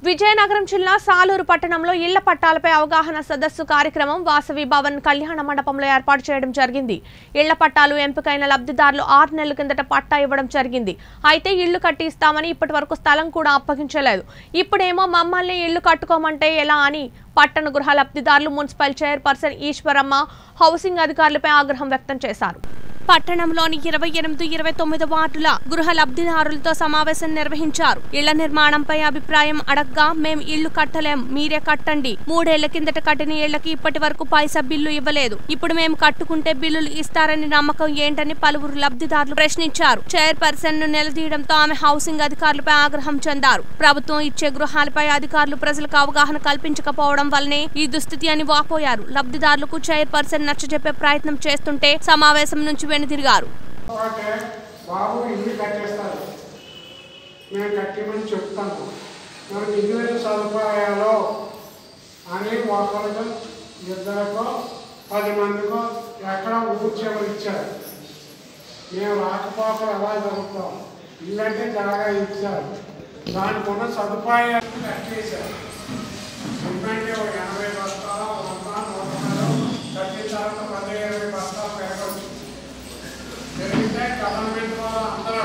విజయనగరం జిల్లా సాలూరు పట్టణంలో ఇళ్ల పట్టాలపై అవగాహన సదస్సు కార్యక్రమం వాసవి భవన్ కళ్యాణ మండపంలో ఏర్పాటు చేయడం జరిగింది ఇళ్ల పట్టాలు ఎంపికైన లబ్ధిదారులు ఆరు నెలల కిందట పట్టా ఇవ్వడం జరిగింది అయితే ఇళ్లు కట్టి ఇస్తామని ఇప్పటి వరకు స్థలం కూడా అప్పగించలేదు ఇప్పుడేమో మమ్మల్ని ఇళ్లు కట్టుకోమంటే ఎలా అని పట్టణ గృహ లబ్ధిదారులు మున్సిపల్ చైర్పర్సన్ ఈశ్వరమ్మ హౌసింగ్ అధికారులపై ఆగ్రహం వ్యక్తం చేశారు పట్టణంలోని ఇరవై ఎనిమిది ఇరవై తొమ్మిది వార్డుల గృహ లబ్ధిదారులతో సమావేశం నిర్వహించారు ఇళ్ల నిర్మాణంపై అభిప్రాయం అడగ్గా మేం ఇళ్లు కట్టలేం మీరే కట్టండి మూడేళ్ల కిందట కట్టిన ఇళ్లకి ఇప్పటి వరకు పైసా బిల్లు ఇవ్వలేదు ఇప్పుడు మేము కట్టుకుంటే బిల్లులు ఇస్తారని నమ్మకం ఏంటని పలువురు లబ్ధిదారులు ప్రశ్నించారు చైర్పర్సన్ ను నిలదీయడంతో ఆమె హౌసింగ్ అధికారులపై ఆగ్రహం చెందారు ప్రభుత్వం ఇచ్చే గృహాలపై అధికారులు ప్రజలకు అవగాహన కల్పించకపోవడం వల్లనే ఈ దుస్థితి అని వాపోయారు లబ్ధిదారులకు చైర్పర్సన్ నచ్చజెప్పే ప్రయత్నం చేస్తుంటే సమావేశం నుంచి వెనుదిరిగారు అంటే బాబు ఇల్లు కట్టేస్తారు మేము కట్టమని చెప్తాము మనకి ఇంగ్లీష్ సదుపాయాలు అని ఒకరికి ఇద్దరికో పది మందికో ఎక్కడ ఊర్చేమని ఇచ్చారు మేము రాకపోకలు ఎలా జరుగుతాం ఇల్లు అంటే జాగా ఇచ్చారు దానికి ఉన్న సదుపాయాలు కట్టేశారు సిమెంట్ ఒక ఎనభై బస్తాలు వంద నూట పది కట్టిన తర్వాత పది ఇరవై బస్తాలు పెరగచ్చు పెరిగితే గవర్నమెంట్ వాళ్ళు అందరూ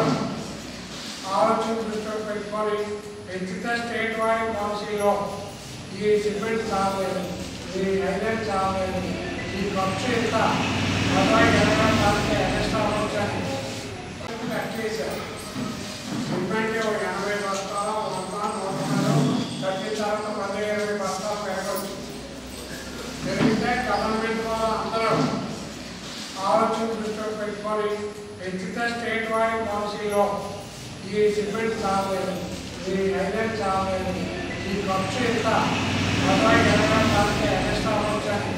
ఆలోచన దృష్టిలో పెట్టుకొని పెంచితే స్టేట్ వారి పాలసీలో ఈ సిమెంట్ చాలేదు ఈ ఐరన్ చాలేదు ఈ ఖర్చు ఇంత అరవై ఇరవై దానికి ఎక్స్ట్రా వచ్చాను కట్ చేశారు సిమెంట్ ఒక ఎనభై బస్తాలు వంద నూట పది కట్టిన తర్వాత పది ఇరవై బస్తాలు పెరగచ్చు పెరిగితే గవర్నమెంట్ వాళ్ళు అందరూ ఆలోచన దృష్టిలో పెట్టుకొని పెంచితే స్టేట్ వారి పాలసీలో ఈ సిమెంట్ చాలేదు ఈ ఐరన్ చాలేదు ఈ ఖర్చు ఇంత అరవై ఇరవై దానికి ఎక్స్ట్రా వచ్చాను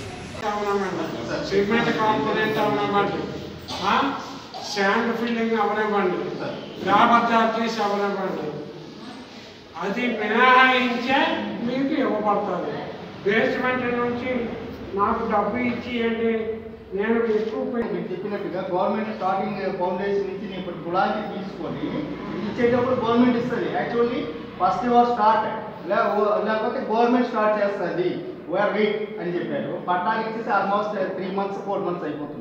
సిమెంట్ కాంపోనెంట్ అవనివ్వండి శాండ్ ఫిల్లింగ్ అవనివ్వండి లేబర్ చార్జెస్ అవనివ్వండి అది మినహాయించే మీకు ఇవ్వబడుతుంది బేస్మెంట్ నుంచి నాకు డబ్బు ఇచ్చేయండి నేను ఎక్కువ పే- మీరు చెప్పినట్టుగా గవర్నమెంట్ స్టార్టింగ్ ఫౌండేషన్ నుంచి నేను ఇప్పుడు గులాంకి తీసుకొని ఇచ్చేటప్పుడు గవర్నమెంట్ ఇస్తుంది యాక్చువల్లీ ఫస్ట్ యువర్ స్టార్ట్ లేకపోతే గవర్నమెంట్ స్టార్ట్ చేస్తుంది వేర్ వెయిట్ అని చెప్పారు పట్టాలు ఇచ్చేసి almost three months four months అయిపోతుంది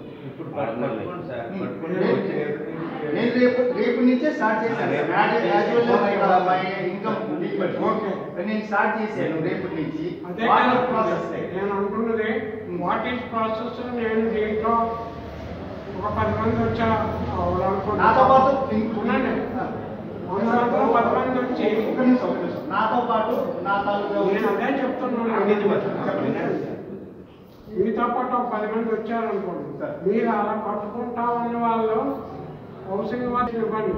నేను రేపు రేపు నుంచే స్టార్ట్ చేశాను యాజువల్ మై ఇన్కమ్ నేను స్టార్ట్ చేశాను రేపు నుంచి అదే వాటర్ కదా ప్రాసెస్ నేను అనుకున్నది వాట్ ఈస్ ప్రాసెస్ నేను దీంట్లో ఒక పది మంది వచ్చా నాతో పాటు ఉండండి వంద మందిలో పది మంది వచ్చి ఒక్క నిమిషం, ఒక్క నిమిషం. నాతో పాటు నా తాలూకా నేను అదే చెప్తున్నాను మీతో పాటు ఒక పది మంది వచ్చారనుకోండి సార్. మీరు అలా కట్టుకుంటామన్న వాళ్ళు హౌసింగ్ వాళ్ళు ఇవ్వండి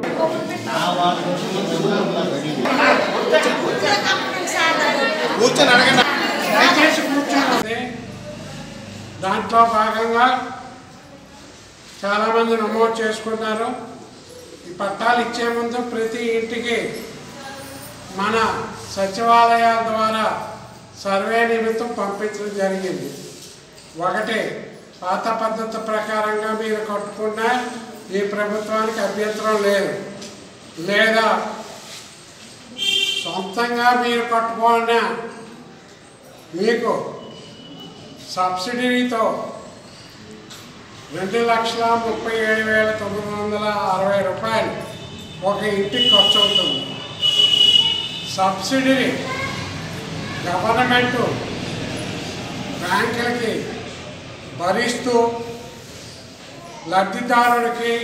దయచేసి కూర్చోండి దాంట్లో భాగంగా చాలామంది నమోదు చేసుకున్నారు ఈ పట్టాలు ఇచ్చే ముందు ప్రతి ఇంటికి మన సచివాలయాల ద్వారా సర్వే నిమిత్తం పంపించడం జరిగింది ఒకటి పాత పద్ధతి ప్రకారంగా మీరు కట్టుకున్నా ఈ ప్రభుత్వానికి అభ్యంతరం లేదు లేదా సొంతంగా మీరు కట్టుకున్నా మీకు సబ్సిడీతో రెండు లక్షల ముప్పై ఏడు వేల తొమ్మిది వందల అరవై రూపాయలు ఒక ఇంటికి ఖర్చు అవుతుంది సబ్సిడీ గవర్నమెంటు బ్యాంకులకి భరిస్తూ లబ్ధిదారుడికి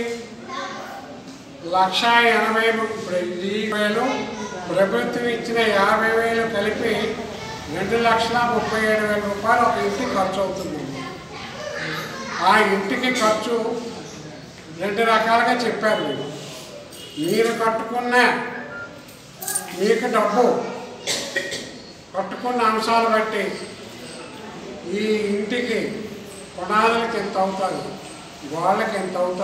లక్ష ఎనభై ము- ఇప్పుడు ఈ వేలు ప్రభుత్వం ఇచ్చిన యాభై వేలు కలిపి రెండు లక్షల ముప్పై ఏడు వేల రూపాయలు ఒక ఇంటికి ఖర్చు అవుతుంది ఆ ఇంటికి ఖర్చు రెండు రకాలుగా చెప్పారు మీరు మీరు కట్టుకున్న మీకు డబ్బు కట్టుకున్న అంశాలు బట్టి ఈ ఇంటికి పునాదులకి ఎంత అవుతుంది గోళ్ళకి ఎంత అవుతుంది